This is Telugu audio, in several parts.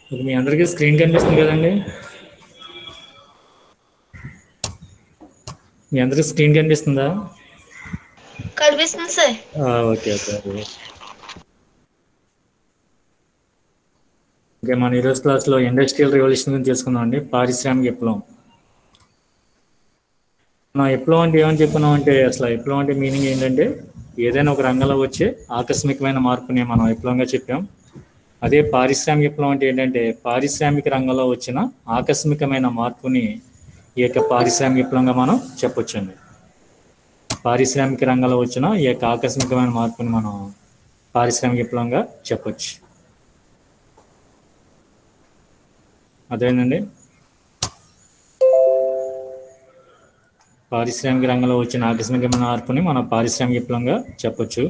ఇది మీ అందరికీ స్క్రీన్ కనిపిస్తుంది కదండి మీ అందరికీ స్క్రీన్ కనిపిస్తుందా కనిపిస్తుంది సార్ ఆ, ఓకే ఓకే ఓకే ఓకే మన ఈరోజు క్లాస్లో ఇండస్ట్రియల్ రెవల్యూషన్ గురించి తెలుసుకుందాం అండి పారిశ్రామిక విప్లవం మన విప్లవం అంటే ఏమని చెప్పుకున్నాం అంటే అసలు విప్లవం అంటే మీనింగ్ ఏంటంటే ఏదైనా ఒక రంగంలో వచ్చే ఆకస్మికమైన మార్పుని మనం విప్లవంగా చెప్పాం అదే పారిశ్రామిక విప్లవం అంటే ఏంటంటే పారిశ్రామిక రంగంలో వచ్చిన ఆకస్మికమైన మార్పుని ఈ యొక్క పారిశ్రామిక విప్లవంగా మనం చెప్పొచ్చండి పారిశ్రామిక రంగంలో వచ్చిన ఈ యొక్క ఆకస్మికమైన మార్పుని మనం పారిశ్రామిక విప్లవంగా చెప్పొచ్చు అదేనండి పారిశ్రామిక రంగంలో వచ్చిన ఆకస్మికమైన మార్పుని మనం పారిశ్రామిక విప్లవంగా చెప్పొచ్చు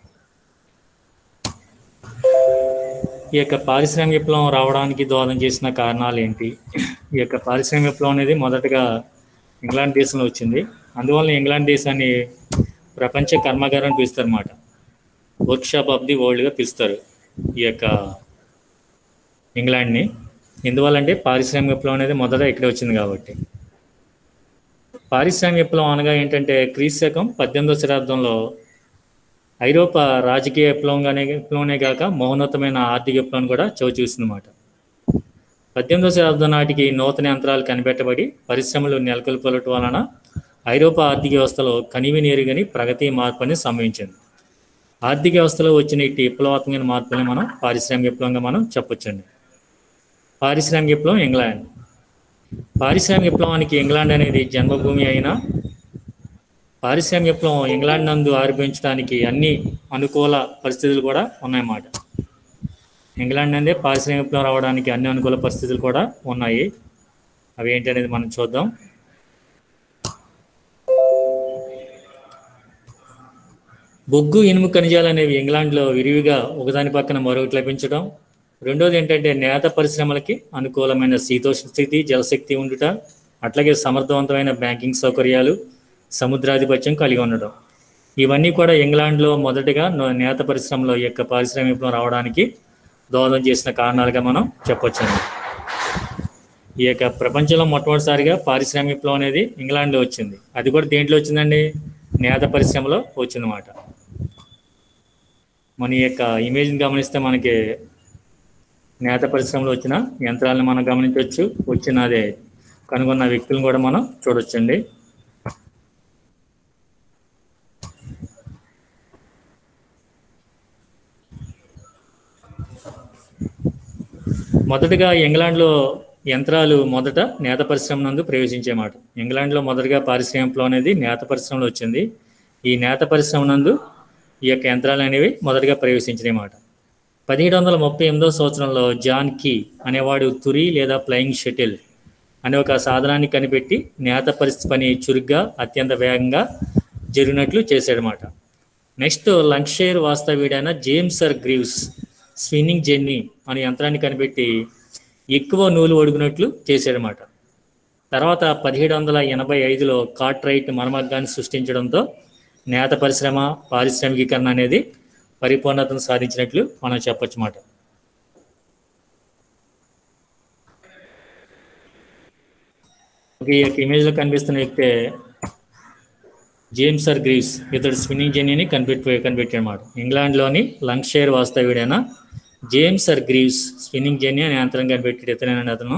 ఈ యొక్క పారిశ్రామిక విప్లవం రావడానికి దోహదం చేసిన కారణాలు ఏంటి ఈ యొక్క పారిశ్రామిక విప్లవం అనేది మొదటగా ఇంగ్లాండ్ దేశంలో వచ్చింది అందువల్ల ఇంగ్లాండ్ దేశాన్ని ప్రపంచ కర్మాగారం అని పిలుస్తారు అనమాట వర్క్షాప్ ఆఫ్ ది వరల్డ్గా పిలుస్తారు ఈ యొక్క ఇంగ్లాండ్ని ఎందువల్లంటే పారిశ్రామిక విప్లవం అనేది మొదట ఇక్కడే వచ్చింది కాబట్టి పారిశ్రామిక విప్లవం అనగా ఏంటంటే క్రీస్తు శకం పద్దెనిమిదవ శతాబ్దంలో ఐరోపా రాజకీయ విప్లవంగానే విప్లవమే కాక మౌనతమైన ఆర్థిక విప్లవం కూడా చవి చూసిందన్నమాట పద్దెనిమిదవ శతాబ్దం నాటికి నూతన యంత్రాలు కనిపెట్టబడి పరిశ్రమలు నెలకొల్పడం వలన ఐరోపా ఆర్థిక వ్యవస్థలో కనివి నీరుగని ప్రగతి మార్పు అనేది సంభవించింది ఆర్థిక వ్యవస్థలో వచ్చిన ఇట్టి విప్లవాత్మకమైన మార్పుని మనం పారిశ్రామిక విప్లవంగా మనం చెప్పొచ్చండి పారిశ్రామిక విప్లవం ఇంగ్లాండ్ పారిశ్రామిక విప్లవానికి ఇంగ్లాండ్ అనేది జన్మభూమి అయినా పారిశ్రామిక విప్లవం ఇంగ్లాండ్ నందు ఆరంభించడానికి అన్ని అనుకూల పరిస్థితులు కూడా ఉన్నాయన్నమాట ఇంగ్లాండ్ నందే పారిశ్రామిక విప్లవం రావడానికి అన్ని అనుకూల పరిస్థితులు కూడా ఉన్నాయి అవి ఏంటి అనేది మనం చూద్దాం బొగ్గు ఇనుము ఖనిజాలు అనేవి ఇంగ్లాండ్లో విరివిగా ఒకదాని పక్కన మరొకటి లభించడం రెండోది ఏంటంటే నేత పరిశ్రమలకి అనుకూలమైన శీతోష్ణ స్థితి జలశక్తి ఉండుట అట్లాగే సమర్థవంతమైన బ్యాంకింగ్ సౌకర్యాలు సముద్రాధిపత్యం కలిగి ఉండడం ఇవన్నీ కూడా ఇంగ్లాండ్లో మొదటగా నో- నేత పరిశ్రమలో ఈ యొక్క పారిశ్రామిక విప్లవం రావడానికి దోహదం చేసిన కారణాలుగా మనం చెప్పొచ్చండి ఈ యొక్క ప్రపంచంలో మొట్టమొదటిసారిగా పారిశ్రామిక విప్లవం అనేది ఇంగ్లాండ్లో వచ్చింది అది కూడా దేంట్లో వచ్చిందండి నేత పరిశ్రమలో వచ్చిందన్నమాట మన ఈ యొక్క ఇమేజ్ని గమనిస్తే మనకి నేత పరిశ్రమలో వచ్చిన యంత్రాలను మనం గమనించవచ్చు వచ్చిన అదే కనుగొన్న వ్యక్తులను కూడా మనం చూడొచ్చండి మొదటగా ఇంగ్లాండ్లో యంత్రాలు మొదట నేత పరిశ్రమ నందు ప్రవేశించేమాట ఇంగ్లాండ్లో మొదటగా పారిశ్రామికలో అనేది నేత పరిశ్రమలో వచ్చింది ఈ నేత పరిశ్రమ నందు ఈ యొక్క యంత్రాలు అనేవి మొదటగా ప్రవేశించినాయి మాట పదిహేడు వందల ముప్పై ఎనిమిదవ సంవత్సరంలో జాన్ కీ అనేవాడు తురి లేదా ఫ్లయింగ్ షటిల్ అనే ఒక సాధనాన్ని కనిపెట్టి నేత పరిస్థితి పని చురుగ్గా అత్యంత వేగంగా జరిగినట్లు చేశాడనమాట నెక్స్ట్ లంక్షైర్ వాస్తవ్యుడైన James Hargreaves spinning jenny అనే యంత్రాన్ని కనిపెట్టి ఎక్కువ నూలు ఒడుగునట్లు చేశాడనమాట తర్వాత పదిహేడు వందల ఎనభై ఐదులో కార్ట్రైట్ మరమగ్గాన్ని సృష్టించడంతో నేత పరిశ్రమ పారిశ్రామికీకరణ అనేది పరిపూర్ణతను సాధించినట్లు మనం చెప్పొచ్చు మాట ఈ యొక్క ఇమేజ్లో కనిపిస్తున్న వ్యక్తే జేమ్స్ ఆర్ గ్రీవ్స్ ఇతడు స్పిన్నింగ్ జెన్నీని కనిపెట్టి కనిపెట్టాడనమాట ఇంగ్లాండ్లోని లంక్షైర్ వాస్తవ్యుడైన James Hargreaves spinning jenny అనే యంత్రం కనిపెట్టాడు ఇతనేనండి అతను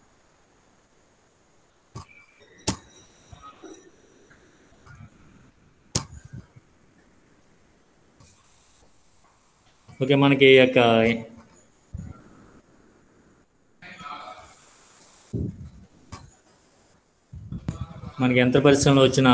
ఓకే మనకి ఈ యొక్క మనకి యంత్ర పరిశ్రమలో వచ్చిన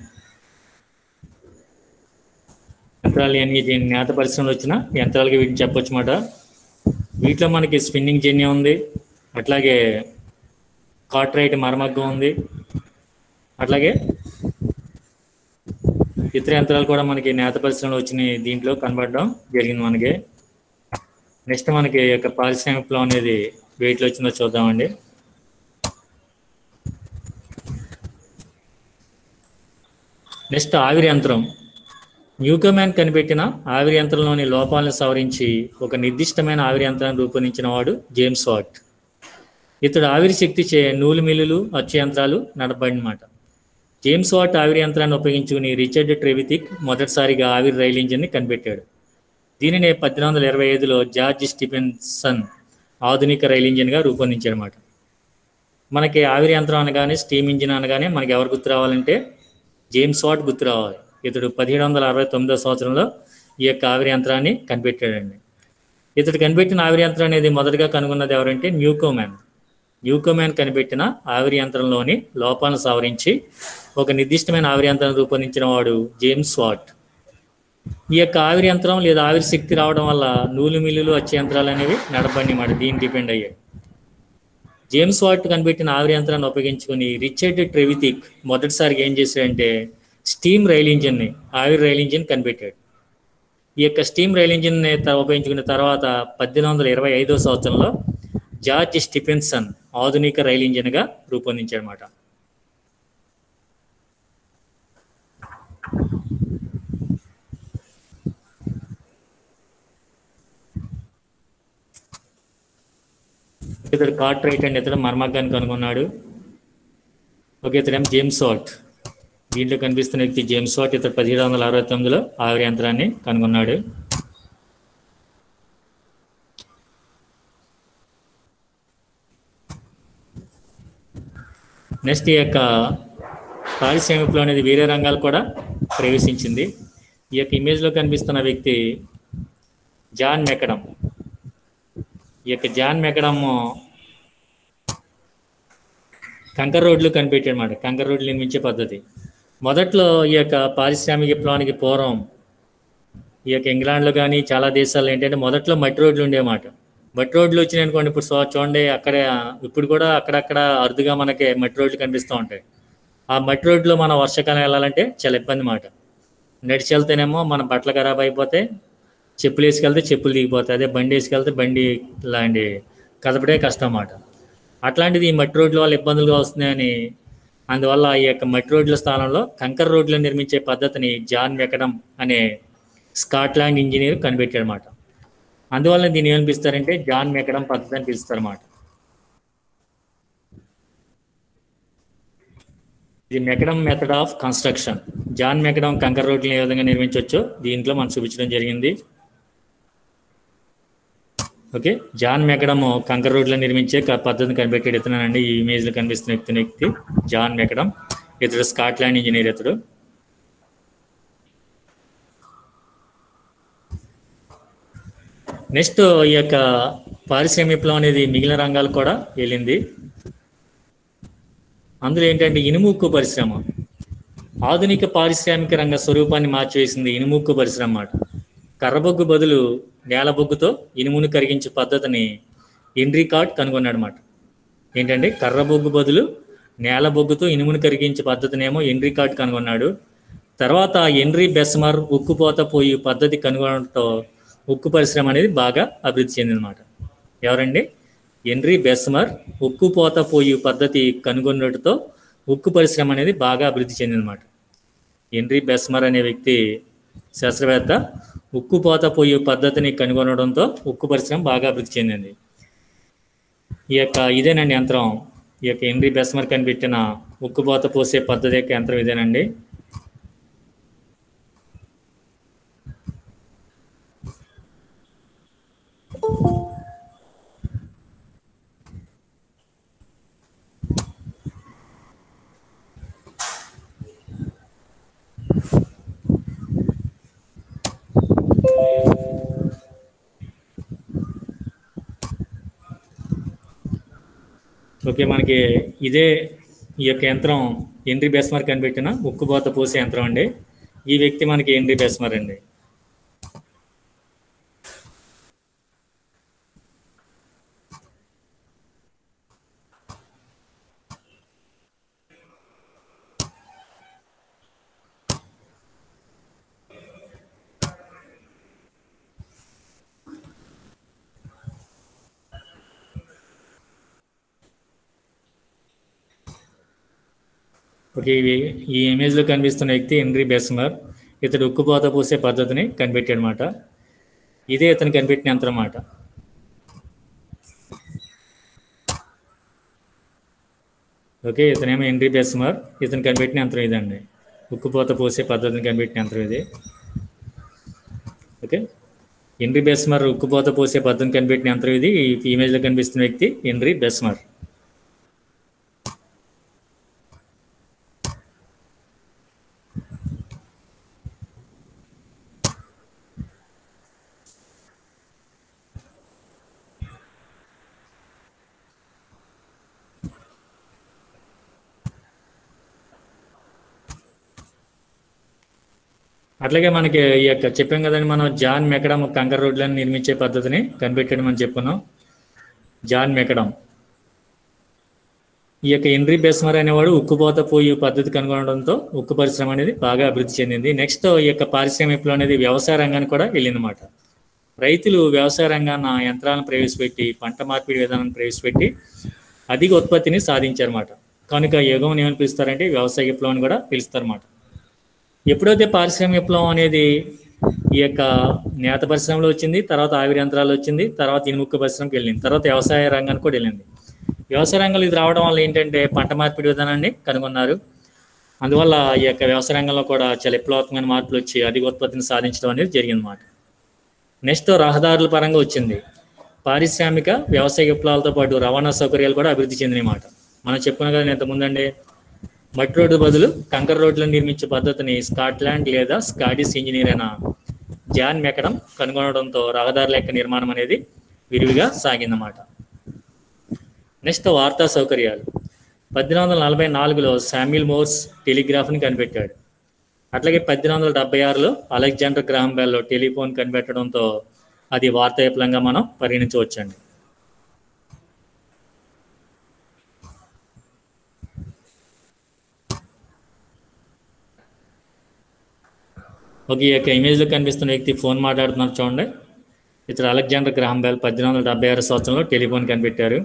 యంత్రాలు అన్ని దీని నేత పరిశ్రమలో వచ్చిన యంత్రాలకి వీటిని చెప్పొచ్చు మాట వీటిలో మనకి స్పిన్నింగ్ జెన్నీ ఉంది అట్లాగే కాట్రైట్ మరమగ్గం ఉంది అట్లాగే ఇతర యంత్రాలు కూడా మనకి నేత పరిశ్రమలో వచ్చిన దీంట్లో కనబడడం జరిగింది మనకి నెక్స్ట్ మనకి ఈ యొక్క పారిశ్రామిక విప్లవం అనేది వెయిట్లో వచ్చిందో చూద్దామండి నెక్స్ట్ ఆవిరి యంత్రం న్యూకోమ్యాన్ కనిపెట్టిన ఆవిరి యంత్రంలోని లోపాలను సవరించి ఒక నిర్దిష్టమైన ఆవిరి యంత్రాన్ని రూపొందించిన వాడు జేమ్స్ వాట్ ఇతడు ఆవిరి శక్తి చే నూలు మిల్లులు అచ్చు యంత్రాలు నడపబడినమాట జేమ్స్ వాట్ ఆవిరి యంత్రాన్ని ఉపయోగించుకుని రిచర్డ్ ట్రెవితిక్ మొదటిసారిగా ఆవిరి రైలు ఇంజిన్ని కనిపెట్టాడు దీనినే పద్దెనిమిది వందల ఇరవై ఐదులో జార్జ్ స్టిఫెన్సన్ ఆధునిక రైలు ఇంజిన్గా రూపొందించాడనమాట మనకి ఆవిరి యంత్రం అనగానే స్టీమ్ ఇంజిన్ అనగానే మనకి ఎవరు గుర్తు రావాలంటే జేమ్స్ వాట్ గుర్తు రావాలి ఇతడు పదిహేడు వందల అరవై తొమ్మిదో సంవత్సరంలో ఈ యొక్క ఆవిరి యంత్రాన్ని కనిపెట్టాడండి ఇతడు కనిపెట్టిన ఆవిరి యంత్రం అనేది మొదటగా కనుగొన్నది ఎవరంటే న్యూకోమ్యాన్ న్యూకోమ్యాన్ కనిపెట్టిన ఆవిరి యంత్రంలోని లోపాలను సవరించి ఒక నిర్దిష్టమైన ఆవిరి యంత్రాన్ని రూపొందించిన వాడు జేమ్స్ వాట్ ఈ యొక్క ఆవిరి యంత్రం లేదా ఆవిరి శక్తి రావడం వల్ల నూలు మిల్లులు వచ్చే యంత్రాలు అనేవి నడపండి మాట దీని డిపెండ్ అయ్యాయి జేమ్స్ వాట్ కనిపెట్టిన ఆవిరి యంత్రాన్ని ఉపయోగించుకుని రిచర్డ్ ట్రెవితిక్ మొదటిసారిగా ఏం చేశాడంటే స్టీమ్ రైల్ ఇంజిన్ని ఆవిరి రైల్ ఇంజిన్ కనిపెట్టాడు ఈ యొక్క స్టీమ్ రైల్ ఇంజిన్ ఉపయోగించుకున్న తర్వాత పద్దెనిమిది వందల ఇరవై ఐదో సంవత్సరంలో జార్జ్ స్టిఫెన్సన్ ఆధునిక రైల్ ఇంజిన్గా రూపొందించాడనమాట ఇతడు కార్ట్ రైట్ అండ్ ఇతడు మర్మగ్గాన్ని కనుగొన్నాడు ఓకే ఇతడేం జేమ్స్ వాట్ దీంట్లో కనిపిస్తున్న వ్యక్తి జేమ్స్ వాట్ ఇతడు పదిహేడు వందల అరవై తొమ్మిదిలో ఆవిరి యంత్రాన్ని కనుగొన్నాడు నెక్స్ట్ ఈ యొక్క పారిశ్రామికలో అనేది వేరే రంగాలు కూడా ప్రవేశించింది ఈ యొక్క ఇమేజ్లో కనిపిస్తున్న వ్యక్తి జాన్ మెకడం ఈ యొక్క జాన్ మెకడమ్ కంకర రోడ్లు కనిపెట్టాడు అనమాట కంకర రోడ్లు నిర్మించే పద్ధతి మొదట్లో ఈ యొక్క పారిశ్రామిక విప్లవానికి పూర్వం ఈ యొక్క ఇంగ్లాండ్లో కానీ చాలా దేశాల్లో ఏంటంటే మొదట్లో మట్టి రోడ్లు ఉండేమాట మట్టి రోడ్లు వచ్చినాయి అనుకోండి ఇప్పుడు సో చూడండి అక్కడ ఇప్పుడు కూడా అక్కడక్కడ అరుదుగా మనకి మట్టి రోడ్లు కనిపిస్తూ ఉంటాయి ఆ మట్టి రోడ్లో మనం వర్షాకాలం వెళ్ళాలంటే చాలా ఇబ్బంది మాట నడిచి వెళ్తేనేమో మన బట్టలు ఖరాబ్ అయిపోతే చెప్పులు వేసుకెళ్తే చెప్పులు దిగిపోతాయి అదే బండి వేసుకెళ్తే బండి లాంటి కదపడే కష్టం అన్నమాట అట్లాంటిది ఈ మట్టి రోడ్ల వల్ల ఇబ్బందులుగా వస్తున్నాయని అందువల్ల ఈ యొక్క మట్టి రోడ్ల స్థానంలో కంకర రోడ్లు నిర్మించే పద్ధతిని జాన్ వెకడం అనే స్కాట్లాండ్ ఇంజనీర్ కనిపెట్టాడనమాట అందువల్ల దీన్ని ఏమని పిలుస్తారంటే జాన్ మెకడం పద్ధతి అని పిలుస్తారన్నమాట ఇది McAdam method of construction John McAdam కంకర రోడ్లను ఏ విధంగా నిర్మించవచ్చో దీంట్లో మనం చూపించడం జరిగింది ఓకే జాన్ మెకడమ్ కంకర రోడ్లను నిర్మించే క- పద్ధతిని కనిపెట్టాడు ఇతనండి ఈ ఇమేజ్లో కనిపిస్తున్న వ్యక్తి వ్యక్తి జాన్ మెకడమ్ ఇతడు స్కాట్లాండ్ ఇంజనీర్ ఇతడు నెక్స్ట్ ఈ యొక్క పారిశ్రామిక విప్లవం అనేది మిగిలిన రంగాలు కూడా వెళ్ళింది అందులో ఏంటంటే ఇనుముక్కు పరిశ్రమ ఆధునిక పారిశ్రామిక రంగ స్వరూపాన్ని మార్చివేసింది ఇనుముక్కు పరిశ్రమ అన్నమాట కర్రబొగ్గు బదులు నేల బొగ్గుతో ఇనుమును కరిగించే పద్ధతిని ఎండ్రీ కార్డ్ కనుగొన్నాడు అనమాట ఏంటంటే కర్రబొగ్గు బదులు నేల బొగ్గుతో ఇనుమును కరిగించే పద్ధతినేమో ఎండ్రీ కార్డ్ కనుగొన్నాడు తర్వాత ఎండ్రీ బెస్మర్ ఉక్కుపోత పోయి పద్ధతి కనుగొనడంతో ఉక్కు పరిశ్రమ అనేది బాగా అభివృద్ధి చెందిందన్నమాట ఎవరండి ఎండ్రీ బెస్మర్ ఉక్కుపోత పోయి పద్ధతి కనుగొనడంతో ఉక్కు పరిశ్రమ అనేది బాగా అభివృద్ధి చెందిందన్నమాట ఎండ్రీ బెస్మర్ అనే వ్యక్తి శాస్త్రవేత్త ఉక్కుపోత పోయి పద్ధతిని కనుగొనడంతో ఉక్కు పరిశ్రమ బాగా అభివృద్ధి చెందింది ఈ యొక్క ఇదేనండి యంత్రం ఈ యొక్క ఎండ్రీ బెస్మర్ కనిపెట్టిన ఉక్కుపోత పోసే పద్ధతి యొక్క యంత్రం ఇదేనండి ఓకే మనకి ఇదే ఈ యొక్క యంత్రం ఎండ్రీ బెస్మర్ కనిపెట్టిన ఉక్కుపోత పోసే యంత్రం అండి ఈ వ్యక్తి మనకి ఎండ్రీ బెస్మర్ అండి ఓకే ఇవి ఈ ఇమేజ్లో కనిపిస్తున్న వ్యక్తి ఎండ్రీ బెస్మర్ ఇతడు ఉక్కుపోత పూసే పద్ధతిని కనిపెట్టాడు అనమాట ఇదే ఇతను కనిపెట్టిన యంత్రం అన్నమాట ఓకే ఇతనేమో హెన్రీ బెస్మర్ ఇతను కనిపెట్టిన యంత్రం ఇదండి ఉక్కుపోత పోసే పద్ధతిని కనిపెట్టిన యంత్రం ఇది ఓకే హెన్రీ బెస్మర్ ఉక్కుపోత పోసే పద్ధతిని కనిపెట్టిన యంత్రం ఇది ఈ ఇమేజ్లో కనిపిస్తున్న వ్యక్తి హెన్రీ బెస్మర్ అట్లాగే మనకి ఈ యొక్క చెప్పాం కదండి మనం జాన్ మెకడం కంకర్ రోడ్లను నిర్మించే పద్ధతిని కనిపెట్టడం అని చెప్పుకున్నాం జాన్ మెకడం ఈ యొక్క హెన్రీ బెస్మర్ అనేవాడు ఉక్కుపోత పోయి పద్ధతి కనుగొనడంతో ఉక్కు పరిశ్రమ అనేది బాగా అభివృద్ధి చెందింది నెక్స్ట్ ఈ యొక్క పారిశ్రామికలో అనేది వ్యవసాయ రంగానికి కూడా వెళ్ళిందన్నమాట రైతులు వ్యవసాయ రంగాన యంత్రాలను ప్రవేశపెట్టి పంట మార్పిడి విధానాన్ని ప్రవేశపెట్టి అధిక ఉత్పత్తిని సాధించారన్నమాట కనుక ఈ యుగం ఏమని పిలుస్తారంటే వ్యవసాయ విప్లవం కూడా పిలుస్తారన్నమాట ఎప్పుడైతే పారిశ్రామిక విప్లవం అనేది ఈ యొక్క నేత పరిశ్రమలో వచ్చింది తర్వాత ఆవిరి యంత్రాలు వచ్చింది తర్వాత ఇనుముక్క పరిశ్రమకి వెళ్ళింది తర్వాత వ్యవసాయ రంగానికి కూడా వెళ్ళింది వ్యవసాయ రంగంలో ఇది రావడం వల్ల ఏంటంటే పంట మార్పిడి విధానాన్ని కనుగొన్నారు అందువల్ల ఈ యొక్క వ్యవసాయ రంగంలో కూడా చాలా విప్లవాత్మకమైన మార్పులు వచ్చి అధిక ఉత్పత్తిని సాధించడం అనేది జరిగిందన్నమాట నెక్స్ట్ రహదారుల పరంగా వచ్చింది పారిశ్రామిక వ్యవసాయ విప్లవాలతో పాటు రవాణా సౌకర్యాలు కూడా అభివృద్ధి చెందినమాట మనం చెప్పుకున్న కదా ఇంతకుముందండి మట్టి రోడ్డు బదులు కంకర రోడ్లను నిర్మించే పద్ధతిని స్కాట్లాండ్ లేదా స్కాటిష్ ఇంజనీర్ అయిన జాన్ మెకడం కనుగొనడంతో రహదారుల యొక్క నిర్మాణం అనేది విరివిగా సాగిందన్నమాట నెక్స్ట్ వార్తా సౌకర్యాలు పద్దెనిమిది వందల నలభై నాలుగులో శామ్యుల్ మోర్స్ టెలిగ్రాఫ్ని కనిపెట్టాడు అట్లాగే పద్దెనిమిది వందల డెబ్బై ఆరులో అలెగ్జాండర్ గ్రాహం బెల్లో టెలిఫోన్ కనిపెట్టడంతో అది వార్తా విప్లవంగా మనం పరిగణించవచ్చండి ఒక ఈ యొక్క ఇమేజ్లో కనిపిస్తున్న వ్యక్తి ఫోన్ మాట్లాడుతున్నారు చూడండి ఇతడు అలెగ్జాండర్ గ్రాహం బెల్ పద్దెనిమిది వందల డెబ్బై ఆరు సంవత్సరంలో టెలిఫోన్ కనిపెట్టారు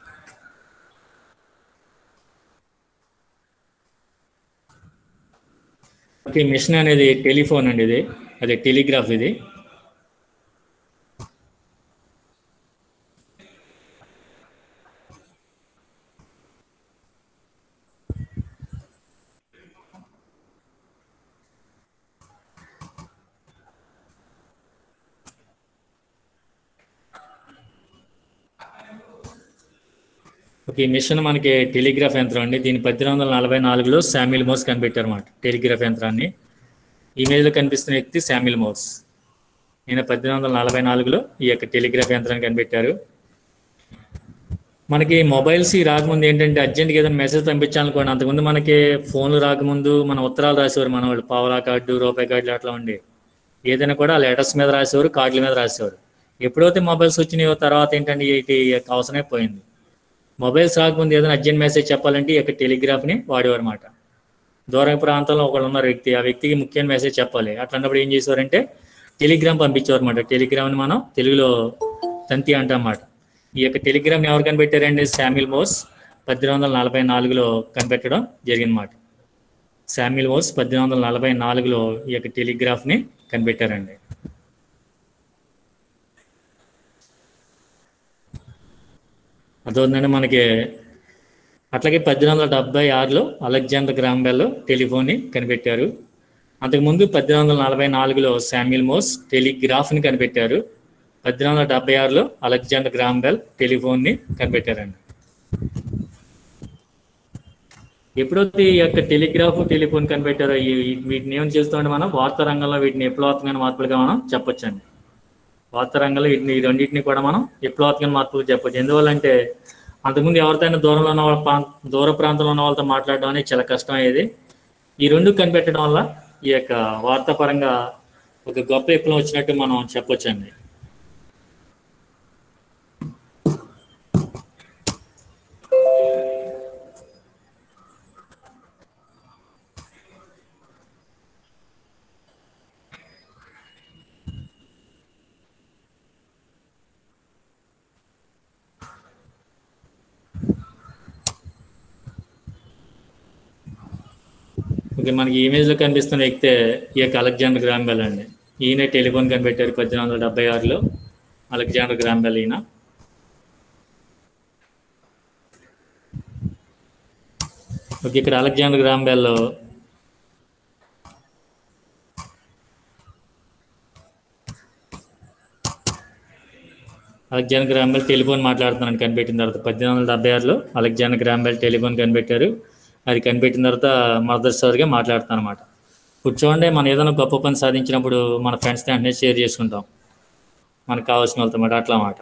ఓకే మిషన్ అనేది టెలిఫోన్ అండి ఇది అదే టెలిగ్రాఫ్ ఇది ఓకే ఈ మిషన్ మనకి టెలిగ్రాఫ్ యంత్రం అండి దీన్ని పద్దెనిమిది వందల నలభై నాలుగులో శామ్యుల్ మోస్ కనిపెట్టారు అన్నమాట టెలిగ్రాఫ్ యంత్రాన్ని ఇమేజ్లో కనిపిస్తున్న వ్యక్తి శామ్యుల్ మోస్ ఈయన పద్దెనిమిది వందల నలభై నాలుగులో ఈ యొక్క టెలిగ్రాఫ్ యంత్రాన్ని కనిపెట్టారు మనకి మొబైల్స్ ఈ రాకముందు ఏంటంటే అర్జెంట్గా ఏదైనా మెసేజ్ పంపించాలనుకోండి అంతకుముందు మనకి ఫోన్లు రాకముందు మన ఉత్తరాలు రాసేవారు మన వాళ్ళు పావలా కార్డు రూపాయి కార్డులు అట్లా ఉండి ఏదైనా కూడా లెటర్స్ మీద రాసేవారు కార్డుల మీద రాసేవారు ఎప్పుడైతే మొబైల్స్ వచ్చినాయో తర్వాత ఏంటంటే వీటి యొక్క అవసరమే పోయింది మొబైల్స్ రాకముందు ఏదైనా అర్జెంట్ మెసేజ్ చెప్పాలంటే ఈ యొక్క టెలిగ్రాఫ్ని వాడేవారు అనమాట దూరం ప్రాంతంలో ఒకళ్ళు ఉన్నారు వ్యక్తి ఆ వ్యక్తికి ముఖ్యమైన మెసేజ్ చెప్పాలి అట్లాంటప్పుడు ఏం చేసేవారంటే టెలిగ్రామ్ పంపించేవారు అనమాట టెలిగ్రామ్ని మనం తెలుగులో తంతి అంటాం అన్నమాట ఈ యొక్క టెలిగ్రామ్ని ఎవరు కనిపెట్టారండి శామ్యుల్ మోస్ పద్దెనిమిది వందల నలభై నాలుగులో కనిపెట్టడం జరిగిందన్నమాట శామ్యుల్ మోస్ పద్దెనిమిది వందల నలభై నాలుగులో ఈ యొక్క టెలిగ్రాఫ్ని కనిపెట్టారండి అదవుతుందండి మనకి అట్లాగే పద్దెనిమిది వందల డెబ్బై ఆరులో అలెగ్జాండర్ గ్రాంబెల్లో టెలిఫోన్ని కనిపెట్టారు అంతకుముందు పద్దెనిమిది వందల నలభై నాలుగులో శామ్యుల్ మోస్ టెలిగ్రాఫ్ని కనిపెట్టారు పద్దెనిమిది వందల డెబ్బై ఆరులో అలెగ్జాండర్ గ్రాంబెల్ టెలిఫోన్ని కనిపెట్టారండి ఎప్పుడైతే ఈ యొక్క టెలిగ్రాఫ్ టెలిఫోన్ కనిపెట్టారో ఈ ఈ- వీటిని ఏం చేస్తామంటే మనం వార్తా రంగంలో వీటిని విప్లవాత్మకమైన మార్పులుగా మనం చెప్పొచ్చండి వార్తా రంగంలో వీటిని ఈ రెండింటిని కూడా మనం విప్లవాత్మక మార్పులు చెప్పొచ్చు ఎందువల్లంటే అంతకుముందు ఎవరితోనైనా దూరంలో ఉన్న వాళ్ళ ప్రాంత దూర ప్రాంతంలో ఉన్న వాళ్ళతో మాట్లాడడం అనేది చాలా కష్టం అయ్యేది ఈ రెండు కనిపెట్టడం వల్ల ఈ యొక్క వార్తాపరంగా ఒక గొప్ప విప్లవం వచ్చినట్టు మనం చెప్పొచ్చండి ఓకే మనకి ఇమేజ్లో కనిపిస్తున్న వ్యక్తే ఈ యొక్క అలెగ్జాండర్ గ్రాంబెల్ అండి ఈయన టెలిఫోన్ కనిపెట్టారు పద్దెనిమిది వందల డెబ్బై ఆరులో అలెగ్జాండర్ గ్రాంబెల్ ఈయన ఓకే ఇక్కడ Alexander Graham Bell Alexander Graham Bell telephone మాట్లాడుతున్నాను కనిపెట్టిన తర్వాత పద్దెనిమిది వందల డెబ్బై ఆరులో అలెగ్జాండర్ గ్రాంబెల్ టెలిఫోన్ కనిపెట్టారు అది కనిపెట్టిన తర్వాత మొదటిసారిగా మాట్లాడుతాను అనమాట ఇప్పుడు చూడండి మనం ఏదైనా గొప్ప పని సాధించినప్పుడు మన ఫ్రెండ్స్తో వెంటనే షేర్ చేసుకుంటాం మనకు కావాల్సిన వాళ్ళతో మాట అట్లా మాట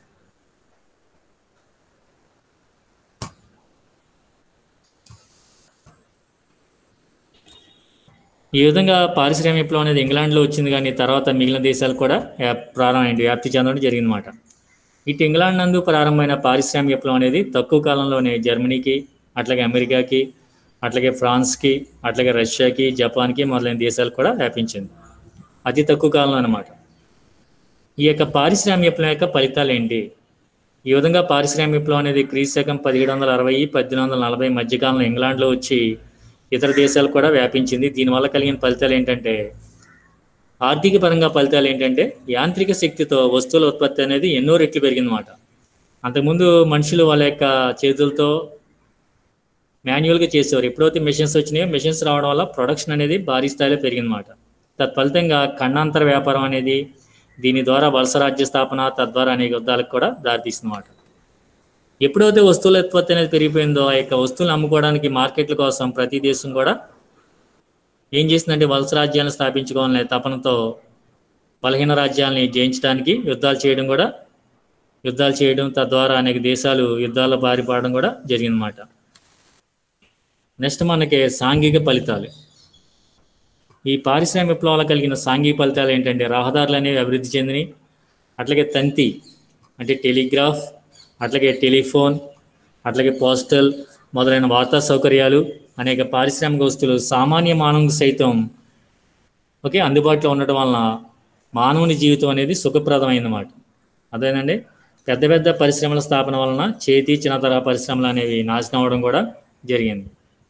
ఈ విధంగా పారిశ్రామిక విప్లవం అనేది ఇంగ్లాండ్లో వచ్చింది కానీ తర్వాత మిగిలిన దేశాలు కూడా వ్యాప్- ప్రారంభమైంది వ్యాప్తి చెందడం జరిగిందన్నమాట ఇటు ఇంగ్లాండ్ నందు ప్రారంభమైన పారిశ్రామిక విప్లవం అనేది తక్కువ కాలంలోనే జర్మనీకి అట్లాగే అమెరికాకి అట్లాగే ఫ్రాన్స్కి అట్లాగే రష్యాకి జపాన్కి మొదలైన దేశాలు కూడా వ్యాపించింది అతి తక్కువ కాలంలో అన్నమాట ఈ యొక్క పారిశ్రామిక విప్లవం యొక్క ఫలితాలు ఏంటి ఈ విధంగా పారిశ్రామిక విప్లవం అనేది క్రీస్తు శకం పదిహేడు వందల అరవై పద్దెనిమిది వందల నలభై మధ్యకాలంలో ఇంగ్లాండ్లో వచ్చి ఇతర దేశాలు కూడా వ్యాపించింది దీనివల్ల కలిగిన ఫలితాలు ఏంటంటే ఆర్థిక పరంగా ఫలితాలు ఏంటంటే యాంత్రిక శక్తితో వస్తువుల ఉత్పత్తి అనేది ఎన్నో రెట్లు పెరిగిందన్నమాట అంతకుముందు మనుషులు వాళ్ళ యొక్క చేతులతో మాన్యువల్గా చేసేవారు ఎప్పుడైతే మెషిన్స్ వచ్చినాయో మెషిన్స్ రావడం వల్ల ప్రొడక్షన్ అనేది భారీ స్థాయిలో పెరిగిందన్నమాట తత్ఫలితంగా ఖండాంతర వ్యాపారం అనేది దీని ద్వారా వలస రాజ్య స్థాపన తద్వారా అనేక యుద్ధాలకు కూడా దారితీస్తుందన్నమాట ఎప్పుడైతే వస్తువుల ఉత్పత్తి అనేది పెరిగిపోయిందో ఆ యొక్క వస్తువులను అమ్ముకోవడానికి మార్కెట్ల కోసం ప్రతి దేశం కూడా ఏం చేసిందంటే వలస రాజ్యాలను స్థాపించుకోవాలనే తపనతో బలహీన రాజ్యాలని జయించడానికి యుద్ధాలు చేయడం కూడా యుద్ధాలు చేయడం తద్వారా అనేక దేశాలు యుద్ధాల బారి పడడం కూడా జరిగిందన్నమాట నెక్స్ట్ మనకి సాంఘిక ఫలితాలు ఈ పారిశ్రామిక విప్లవాల కలిగిన సాంఘిక ఫలితాలు ఏంటంటే రహదారులు అనేవి అభివృద్ధి చెందినవి అట్లాగే తంతి అంటే టెలిగ్రాఫ్ అట్లాగే టెలిఫోన్ అట్లాగే పోస్టల్ మొదలైన వార్తా సౌకర్యాలు అనేక పారిశ్రామిక వస్తువులు సామాన్య మానవునికి సైతం ఓకే అందుబాటులో ఉండటం వలన మానవుని జీవితం అనేది సుఖప్రదమైందన్నమాట అదేనండి పెద్ద పెద్ద పరిశ్రమల స్థాపన వలన చేతి చిన్నతర పరిశ్రమలు అనేవి నాశనం అవ్వడం కూడా జరిగింది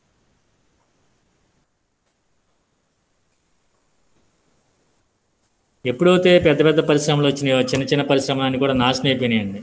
ఎప్పుడైతే పెద్ద పెద్ద పరిశ్రమలు వచ్చినాయో చిన్న చిన్న పరిశ్రమలు అన్ని కూడా నాశనం అయిపోయినాయండి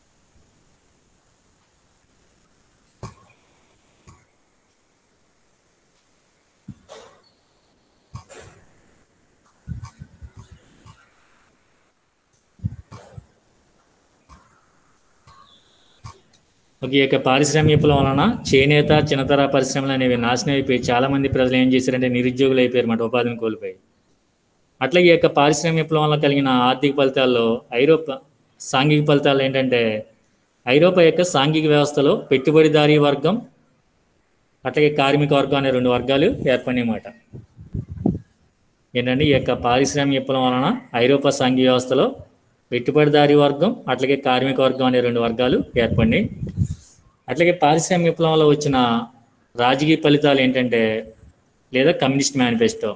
ఒక ఈ యొక్క పారిశ్రామిక విప్లవం వలన చేనేత చిన్నతర పరిశ్రమలు అనేవి నాశనం అయిపోయి చాలా మంది ప్రజలు ఏం చేశారంటే నిరుద్యోగులు అయిపోయారు అన్నమాట ఉపాధిని కోల్పోయి అట్లాగే ఈ యొక్క పారిశ్రామిక విప్లవం వల్ల కలిగిన ఆర్థిక ఫలితాల్లో ఐరోపా సాంఘిక ఫలితాలు ఏంటంటే ఐరోపా యొక్క సాంఘిక వ్యవస్థలో పెట్టుబడిదారీ వర్గం అట్లాగే కార్మిక వర్గం అనే రెండు వర్గాలు ఏర్పడినమాట ఏంటంటే ఈ యొక్క పారిశ్రామిక విప్లవం వలన ఐరోపా సాంఘిక వ్యవస్థలో పెట్టుబడిదారీ వర్గం అట్లాగే కార్మిక వర్గం అనే రెండు వర్గాలు ఏర్పడినాయి అట్లాగే పారిశ్రామిక విప్లవంలో వచ్చిన రాజకీయ ఫలితాలు ఏంటంటే లేదా కమ్యూనిస్ట్ మేనిఫెస్టో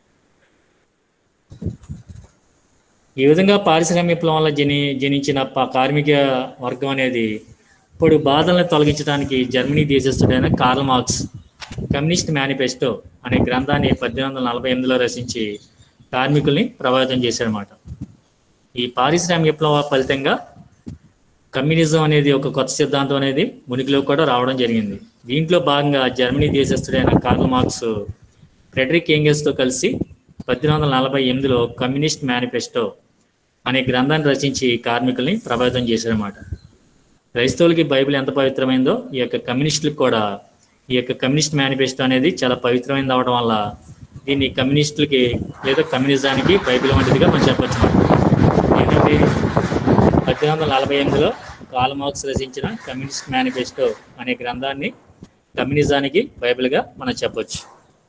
ఈ విధంగా పారిశ్రామిక విప్లవం వల్ల జని జనించిన ప- కార్మిక వర్గం అనేది ఇప్పుడు బాధలను తొలగించడానికి జర్మనీ దేశస్థుడైన కార్ల్ మార్క్స్ కమ్యూనిస్ట్ మేనిఫెస్టో అనే గ్రంథాన్ని పద్దెనిమిది వందల నలభై ఎనిమిదిలో రచించి కార్మికుల్ని ప్రభావితం చేశాడనమాట ఈ పారిశ్రామిక విప్లవ ఫలితంగా కమ్యూనిజం అనేది ఒక కొత్త సిద్ధాంతం అనేది ఉనికిలో కూడా రావడం జరిగింది దీంట్లో భాగంగా జర్మనీ దేశస్థుడైన కార్ల్ మార్క్స్ ఫ్రెడరిక్ ఏంగెల్స్తో కలిసి పద్దెనిమిది వందల నలభై ఎనిమిదిలో కమ్యూనిస్ట్ మేనిఫెస్టో అనే గ్రంథాన్ని రచించి కార్మికుల్ని ప్రభావితం చేశారన్నమాట క్రైస్తవులకి బైబిల్ ఎంత పవిత్రమైందో ఈ యొక్క కమ్యూనిస్టులకు కూడా ఈ యొక్క కమ్యూనిస్ట్ మేనిఫెస్టో అనేది చాలా పవిత్రమైనది అవడం వల్ల దీన్ని కమ్యూనిస్టులకి లేదా కమ్యూనిజానికి బైబిల్ వంటిదిగా మనం చెప్పొచ్చు ఏంటంటే పద్దెనిమిది వందల నలభై ఎనిమిదిలో కాల్ మార్క్స్ రచించిన కమ్యూనిస్ట్ మేనిఫెస్టో అనే గ్రంథాన్ని కమ్యూనిజానికి బైబిల్గా మనం చెప్పొచ్చు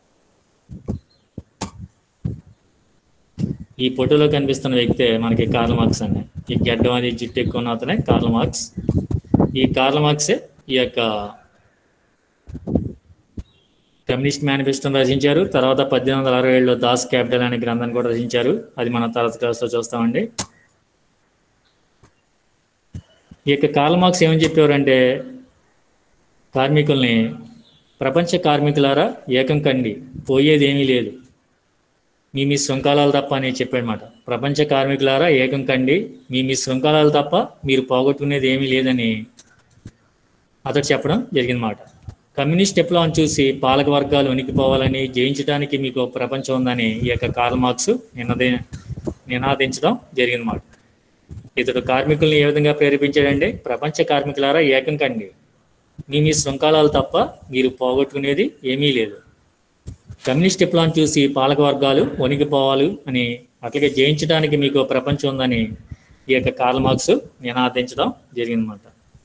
ఈ ఫోటోలో కనిపిస్తున్న వ్యక్తే మనకి కార్ల్ మార్క్స్ అండి ఈ గడ్డం అది జుట్టు ఎక్కువ ఉన్న అతనే కార్ల్ మార్క్స్ ఈ కార్ల్ మార్క్సే ఈ యొక్క కమ్యూనిస్ట్ మేనిఫెస్టోని రచించారు తర్వాత పద్దెనిమిది వందల అరవై ఏడులో దాస్ క్యాపిటల్ అనే గ్రంథాన్ని కూడా రచించారు అది మనం తర్వాత క్లాస్లో చూస్తామండి ఈ యొక్క కార్ల్ మార్క్స్ ఏమని చెప్పేవారంటే కార్మికుల్ని ప్రపంచ కార్మికులారా ఏకం కండి పోయేది ఏమీ లేదు మీ మీ శృంఖలాలు తప్ప అని చెప్పాడనమాట ప్రపంచ కార్మికులారా ఏకం కండి మీ మీ శృంఖలాలు తప్ప మీరు పోగొట్టుకునేది ఏమీ లేదని అతడు చెప్పడం జరిగిందన్నమాట కమ్యూనిస్ట్ విప్లవం చూసి పాలక వర్గాలు ఉనికిపోవాలని జయించడానికి మీకు ఒక ప్రపంచం ఉందని ఈ యొక్క కార్ల్ మార్క్స్ నిన్నదే నినాదించడం జరిగిందన్నమాట ఇతడు కార్మికుల్ని ఏ విధంగా ప్రేరేపించాడంటే ప్రపంచ కార్మికులారా ఏకం కండి మీ మీ శృంఖలాలు తప్ప మీరు పోగొట్టుకునేది ఏమీ లేదు కమ్యూనిస్ట్ విప్లవం చూసి పాలక వర్గాలు వణికిపోవాలి అని అట్లాగే జయించడానికి మీకు ఒక ప్రపంచం ఉందని ఈ యొక్క కార్ల్ మార్క్స్ నినాదించడం జరిగిందన్నమాట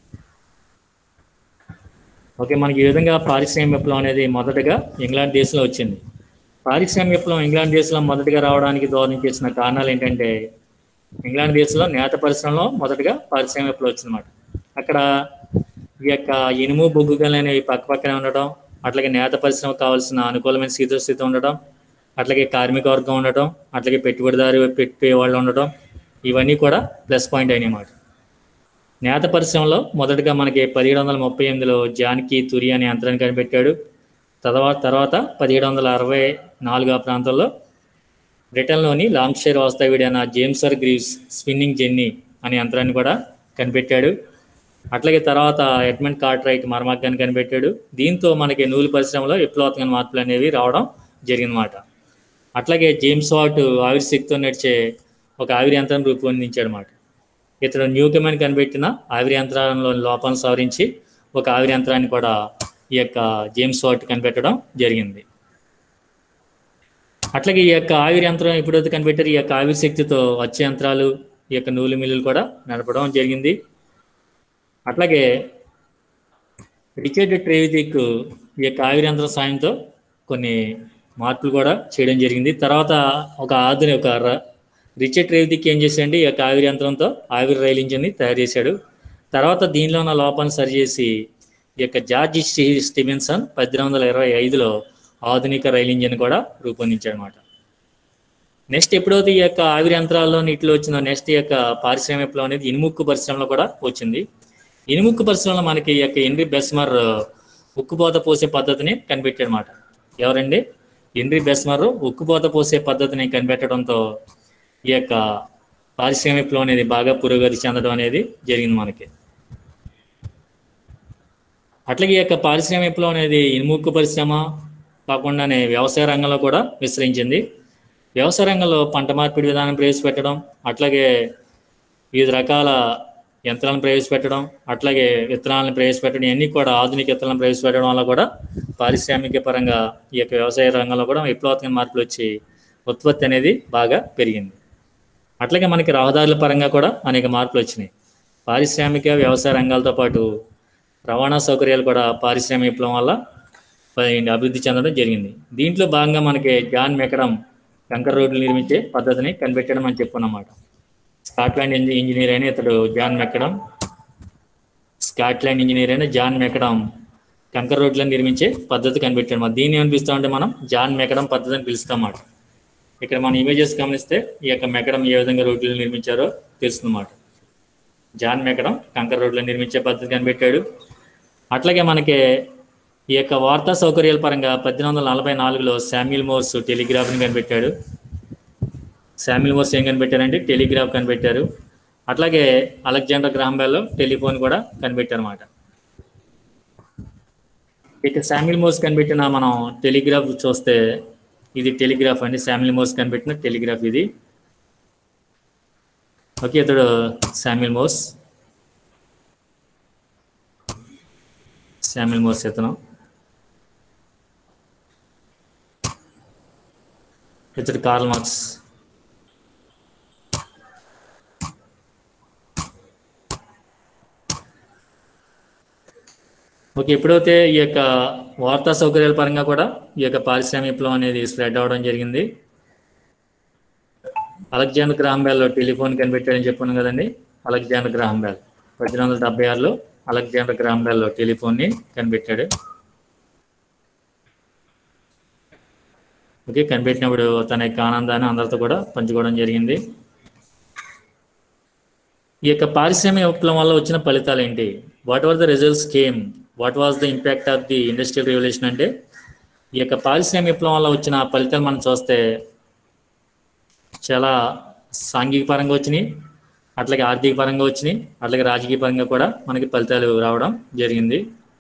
ఓకే మనకి ఈ విధంగా పారిశ్రామిక విప్లవం అనేది మొదటగా ఇంగ్లాండ్ దేశంలో వచ్చింది పారిశ్రామిక విప్లవం ఇంగ్లాండ్ దేశంలో మొదటగా రావడానికి దోహదం చేసిన కారణాలు ఏంటంటే ఇంగ్లాండ్ దేశంలో నేత పరిశ్రమలో మొదటగా పారిశ్రామిక విప్లవం వచ్చిందన్నమాట అక్కడ ఈ యొక్క ఇనుము బొగ్గు గనులు అనేవి పక్క పక్కనే ఉండటం అట్లాగే నేత పరిశ్రమ కావాల్సిన అనుకూలమైన స్థితి ఉండటం అట్లాగే కార్మిక వర్గం ఉండటం అట్లాగే పెట్టుబడిదారు పెట్టే వాళ్ళు ఉండటం ఇవన్నీ కూడా ప్లస్ పాయింట్ అయినాయి నేత పరిశ్రమలో మొదటగా మనకి పదిహేడు వందల ముప్పై ఎనిమిదిలో జాన్కి తురి అనే యంత్రాన్ని కనిపెట్టాడు తర్వాత తర్వాత పదిహేడు వందల అరవై నాలుగు ఆ ప్రాంతంలో బ్రిటన్లోని లాంగ్షైర్ వాస్తవ్యుడైన జేమ్సర్ గ్రీవ్స్ స్పిన్నింగ్ జెన్నీ అనే యంత్రాన్ని కూడా కనిపెట్టాడు అట్లాగే తర్వాత ఎడ్మండ్ కార్ట్రైట్ మరమగ్గాన్ని కనిపెట్టాడు దీంతో మనకి నూలు పరిశ్రమలో విప్లవాత్మక మార్పులు అనేవి రావడం జరిగిందన్నమాట అట్లాగే జేమ్స్ వాట్ ఆవిరి శక్తితో నడిచే ఒక ఆవిరి యంత్రం రూపొందించాడు అనమాట ఇతడు న్యూకమెన్ కనిపెట్టిన ఆవిరి యంత్రంలో లోపాలను సవరించి ఒక ఆవిరి యంత్రాన్ని కూడా ఈ యొక్క జేమ్స్ వాట్ కనిపెట్టడం జరిగింది అట్లాగే ఈ యొక్క ఆవిరి యంత్రం ఎప్పుడైతే కనిపెట్టారు ఈ యొక్క ఆవిరి శక్తితో వచ్చే యంత్రాలు ఈ యొక్క నూలు మిల్లులు కూడా నడపడం జరిగింది అట్లాగే రిచర్డ్ ట్రేవితిక్ ఈ యొక్క ఆవిరి యంత్రం సాయంతో కొన్ని మార్పులు కూడా చేయడం జరిగింది తర్వాత ఒక ఆధునిక ఒక ర- రిచర్డ్ ట్రేవితిక్ ఏం చేశాడంటే ఈ యొక్క ఆవిరి యంత్రంతో ఆవిరి రైలు ఇంజిన్ని తయారు చేశాడు తర్వాత దీనిలో ఉన్న లోపాన్ని సరిచేసి ఈ యొక్క జార్జ్ స్టీ- స్టీవెన్సన్ పద్దెనిమిది వందల ఇరవై ఐదులో ఆధునిక రైలు ఇంజిన్ కూడా రూపొందించాడు అనమాట నెక్స్ట్ ఎప్పుడైతే ఈ యొక్క ఆవిరి యంత్రాల్లో నీటిలో వచ్చిన నెక్స్ట్ ఈ యొక్క పారిశ్రామిక విప్లవం అనేది ఇనుముక్కు పరిశ్రమలో కూడా వచ్చింది ఇనుముక్కు పరిశ్రమలో మనకి ఈ యొక్క ఎన్రీ బెస్మర్ ఉక్కుపోత పోసే పద్ధతిని కనిపెట్టాడు అనమాట ఎవరండి ఎన్రీ బెస్మర్ ఉక్కుపోత పోసే పద్ధతిని కనిపెట్టడంతో ఈ యొక్క పారిశ్రామిక విప్లవం అనేది బాగా పురోగతి చెందడం అనేది జరిగింది మనకి అట్లాగే ఈ యొక్క పారిశ్రామిక విప్లవం అనేది ఇనుముక్కు పరిశ్రమ కాకుండానే వ్యవసాయ రంగంలో కూడా విస్తరించింది వ్యవసాయ రంగంలో పంట మార్పిడి విధానం ప్రవేశపెట్టడం అట్లాగే వివిధ రకాల యంత్రాలను ప్రవేశపెట్టడం అట్లాగే విత్తనాలను ప్రవేశపెట్టడం ఇవన్నీ కూడా ఆధునిక విత్తనాలను ప్రవేశపెట్టడం వల్ల కూడా పారిశ్రామిక పరంగా ఈ యొక్క వ్యవసాయ రంగంలో కూడా విప్లవాత్మక మార్పులు వచ్చి ఉత్పత్తి అనేది బాగా పెరిగింది అట్లాగే మనకి రహదారుల పరంగా కూడా అనేక మార్పులు వచ్చినాయి పారిశ్రామిక వ్యవసాయ రంగాలతో పాటు రవాణా సౌకర్యాలు కూడా పారిశ్రామిక విప్లవం వల్ల ప- అభివృద్ధి చెందడం జరిగింది దీంట్లో భాగంగా మనకి జాన్ మెకడం కంకర రోడ్లు నిర్మించే పద్ధతిని కనిపెట్టడం అని చెప్పుకున్నమాట స్కాట్లాండ్ ఇంజ- ఇంజనీర్ అయిన ఇతడు జాన్ మెక్కడం స్కాట్లాండ్ ఇంజనీర్ అయిన జాన్ మెక్కడం కంకర రోడ్లను నిర్మించే పద్ధతి కనిపెట్టాడు మరి దీన్ని ఏమనిపిస్తాం అంటే మనం జాన్ మెక్కడం పద్ధతి అని పిలుస్తాం అన్నమాట ఇక్కడ మన ఇమేజెస్ గమనిస్తే ఈ యొక్క మెక్కడం ఏ విధంగా రోడ్లు నిర్మించారో తెలుస్తుందన్నమాట జాన్ మెక్కడం కంకర రోడ్లను నిర్మించే పద్ధతి కనిపెట్టాడు అట్లాగే మనకి ఈ యొక్క వార్తా సౌకర్యాల పరంగా పద్దెనిమిది వందల నలభై నాలుగులో శామ్యుల్ మోర్స్ టెలిగ్రాఫ్ని కనిపెట్టాడు శామ్యుల్ మోర్స్ ఏం కనిపెట్టారంటే టెలిగ్రాఫ్ కనిపెట్టారు అట్లాగే అలెగ్జాండర్ గ్రాహం బెల్ టెలిఫోన్ కూడా కనిపెట్టారు అనమాట ఇక శామ్యుల్ మోర్స్ కనిపెట్టిన మనం టెలిగ్రాఫ్ చూస్తే ఇది టెలిగ్రాఫ్ అండి శామ్యుల్ మోర్స్ కనిపెట్టిన టెలిగ్రాఫ్ ఇది ఓకే ఇతడు శామ్యుల్ మోర్స్ శామ్యుల్ మోర్స్ ఇతను ఇతడు కార్ల్ మార్క్స్ ఓకే ఎప్పుడైతే ఈ యొక్క వార్తా సౌకర్యాల పరంగా కూడా ఈ యొక్క పారిశ్రామిక విప్లవం అనేది స్ప్రెడ్ అవడం జరిగింది అలెగ్జాండర్ గ్రాహం బెల్ టెలిఫోన్ కనిపెట్టాడని చెప్పాను కదండి అలెగ్జాండర్ గ్రాహం బెల్ పద్దెనిమిది వందల డెబ్బై ఆరులో అలెగ్జాండర్ గ్రాహం బెల్ టెలిఫోన్ని కనిపెట్టాడు ఓకే కనిపెట్టినప్పుడు తన యొక్క ఆనందాన్ని అందరితో కూడా పంచుకోవడం జరిగింది ఈ యొక్క పారిశ్రామిక విప్లవం వల్ల వచ్చిన ఫలితాలు ఏంటి what are the results came what was the impact of the industrial revolution అంటే ఈ యొక్క పారిశ్రామిక విప్లవం వల్ల వచ్చిన ఫలితాలు మనం చూస్తే చాలా సాంఘిక పరంగా వచ్చినాయి అట్లాగే ఆర్థిక పరంగా వచ్చినాయి అట్లాగే రాజకీయ పరంగా కూడా మనకి ఫలితాలు రావడం జరిగింది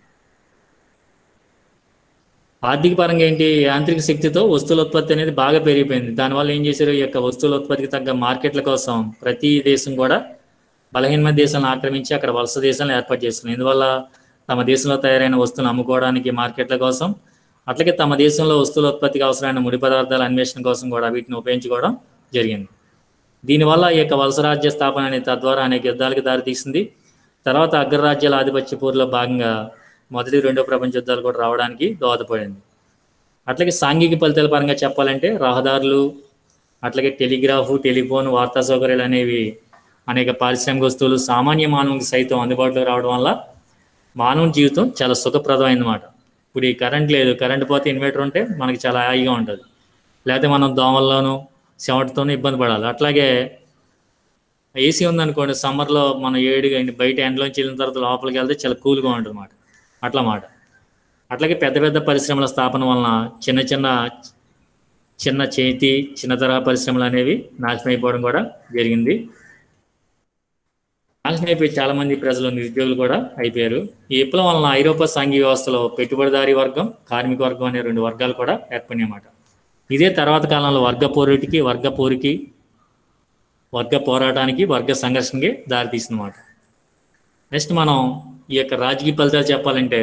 ఆర్థిక పరంగా ఏంటి యాంత్రిక శక్తితో వస్తువుల ఉత్పత్తి అనేది బాగా పెరిగిపోయింది దానివల్ల ఏం చేశారు ఈ యొక్క వస్తువుల ఉత్పత్తికి తగ్గ మార్కెట్ల కోసం ప్రతి దేశం కూడా బలహీనమైన దేశాలను ఆక్రమించి అక్కడ వలస దేశాలను ఏర్పాటు చేస్తుంది ఇందువల్ల తమ దేశంలో తయారైన వస్తువులను అమ్ముకోవడానికి మార్కెట్ల కోసం అట్లాగే తమ దేశంలో వస్తువుల ఉత్పత్తికి అవసరమైన ముడి పదార్థాల అన్వేషణ కోసం కూడా వీటిని ఉపయోగించుకోవడం జరిగింది దీనివల్ల ఈ యొక్క వలస రాజ్య స్థాపన అనేది తద్వారా అనేక యుద్ధాలకు దారితీసింది తర్వాత అగ్రరాజ్యాల ఆధిపత్య పోరులో భాగంగా మొదటి రెండో ప్రపంచ యుద్ధాలు కూడా రావడానికి దోహదపడింది అట్లాగే సాంఘిక ఫలితాల పరంగా చెప్పాలంటే రహదారులు అట్లాగే టెలిగ్రాఫ్ టెలిఫోన్ వార్తా సౌకర్యాలు అనేవి అనేక పారిశ్రామిక వస్తువులు సామాన్య మానవునికి సైతం అందుబాటులో రావడం వల్ల మానవుని జీవితం చాలా సుఖప్రదమైంది అన్నమాట ఇప్పుడు ఈ కరెంట్ లేదు కరెంట్ పోతే ఇన్వర్టర్ ఉంటే మనకి చాలా హాయిగా ఉంటుంది లేకపోతే మనం దోమల్లోనూ చెమటతోనూ ఇబ్బంది పడాలి అట్లాగే ఏసీ ఉందనుకోండి సమ్మర్లో మనం ఏడుగా బయట ఎండలోంచి వెళ్ళిన తర్వాత లోపలికి వెళ్తే చాలా కూల్గా ఉంటుంది అన్నమాట అట్లా మాట అట్లాగే పెద్ద పెద్ద పరిశ్రమల స్థాపన వలన చిన్న చిన్న చిన్న చేతి చిన్న తరహా పరిశ్రమలు అనేవి నాశనం అయిపోవడం కూడా జరిగింది నాశనం అయిపోయి చాలా మంది ప్రజలు నిరుద్యోగులు కూడా అయిపోయారు ఈ విప్లవం వలన ఐరోపా సాంఘిక వ్యవస్థలో పెట్టుబడిదారీ వర్గం కార్మిక వర్గం అనే రెండు వర్గాలు కూడా ఏర్పడినాయన్నమాట ఇదే తర్వాత కాలంలో వర్గ పోరుటికి వర్గ పోరుకి వర్గ పోరాటానికి వర్గ సంఘర్షణకి దారితీసిందన్నమాట నెక్స్ట్ మనం ఈ యొక్క రాజకీయ ఫలితాలు చెప్పాలంటే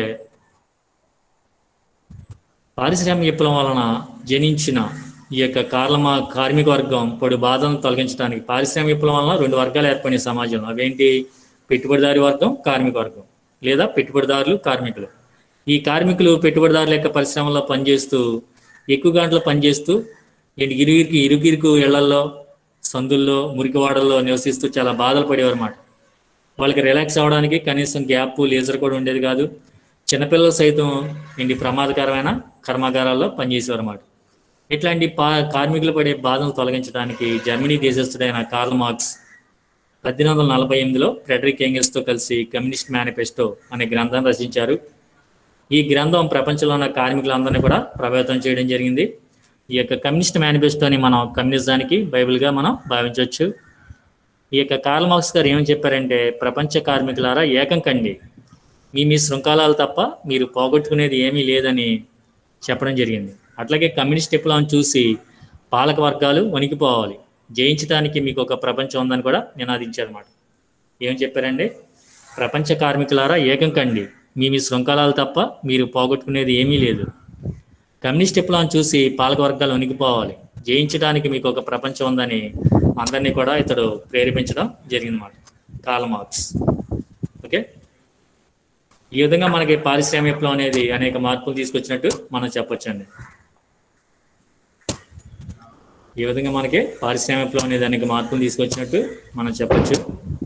పారిశ్రామిక విప్లవం వలన జనించిన ఈ యొక్క కార్లమ కార్మిక వర్గం పొడి బాధలను తొలగించడానికి పారిశ్రామిక విప్లవం వలన రెండు వర్గాలు ఏర్పడినాయి సమాజంలో అవేంటి పెట్టుబడిదారి వర్గం కార్మిక వర్గం లేదా పెట్టుబడిదారులు కార్మికులు ఈ కార్మికులు పెట్టుబడిదారుల యొక్క పరిశ్రమలో పనిచేస్తూ ఎక్కువ గంటలు పనిచేస్తూ ఏంటి ఇరుగిరికి ఇరుగిరుకు ఇళ్లల్లో సందుల్లో మురికివాడల్లో నివసిస్తూ చాలా బాధలు పడేవారు అన్నమాట వాళ్ళకి రిలాక్స్ అవ్వడానికి కనీసం గ్యాప్ లేజర్ కూడా ఉండేది కాదు చిన్నపిల్లలు సైతం ఇంటి ప్రమాదకరమైన కర్మాగారాల్లో పనిచేసేవారు అన్నమాట ఇట్లాంటి పా కార్మికులు పడే బాధను తొలగించడానికి జర్మనీ దేశస్థుడైన కార్ల్ మార్క్స్ పద్దెనిమిది వందల నలభై ఎనిమిదిలో ఫ్రెడరిక్ ఎంగిల్స్తో కలిసి కమ్యూనిస్ట్ మేనిఫెస్టో అనే గ్రంథాన్ని రచించారు ఈ గ్రంథం ప్రపంచంలో ఉన్న కార్మికులందరినీ కూడా ప్రభావితం చేయడం జరిగింది ఈ యొక్క కమ్యూనిస్ట్ మేనిఫెస్టోని మనం కమ్యూనిజానికి బైబిల్గా మనం భావించవచ్చు ఈ యొక్క కార్ల్ మార్క్స్ గారు ఏమని చెప్పారంటే ప్రపంచ కార్మికులారా ఏకం కండి మీ మీ శృంఖలాలు తప్ప మీరు పోగొట్టుకునేది ఏమీ లేదని చెప్పడం జరిగింది అట్లాగే కమ్యూనిస్ట్ విప్లవం చూసి పాలక వర్గాలు వణికిపోవాలి జయించడానికి మీకు ఒక ప్రపంచం ఉందని కూడా నినాదించారన్నమాట ఏం చెప్పారండి ప్రపంచ కార్మికులారా ఏకం కండి మీ మీ శృంఖలాలు తప్ప మీరు పోగొట్టుకునేది ఏమీ లేదు కమ్యూనిస్ట్ విప్లవం చూసి పాలక వర్గాలు వణికిపోవాలి జయించడానికి మీకు ఒక ప్రపంచం ఉందని అందరినీ కూడా ఇతడు ప్రేరేపించడం జరిగిందన్నమాట కార్ల్ మార్క్స్ ఓకే ఈ విధంగా మనకి పారిశ్రామిక విప్లవం అనేది అనేక మార్పులు తీసుకొచ్చినట్టు మనం చెప్పొచ్చండి ఈ విధంగా మనకి పారిశ్రామిక విప్లవం అనేది అనేక మార్పులు తీసుకొచ్చినట్టు మనం చెప్పొచ్చు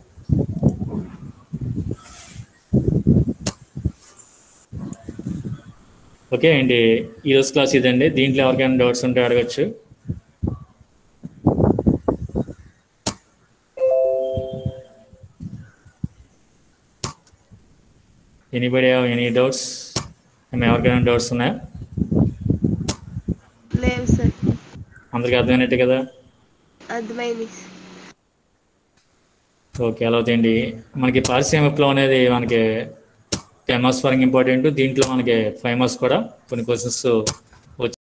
ఓకే అండి ఈరోజు క్లాస్ ఇదండి దీంట్లో ఎవరికైనా డౌట్స్ ఉంటే అడగచ్చు ఎనీబడి హ్యావ్ ఎనీ డౌట్స్ ఎవరికైనా డౌట్స్ ఉన్నాయా లేవు సార్ అందరికీ అర్థమైనట్టు కదా అర్థమైంది ఓకే అలా అవుతాయండి మనకి పారిశ్రామిక విప్లవం అనేది మనకి టెన్ మార్క్స్ వరకు ఇంపార్టెంట్ దీంట్లో మనకి ఫైవ్ మార్క్స్ కూడా కొన్ని క్వశ్చన్స్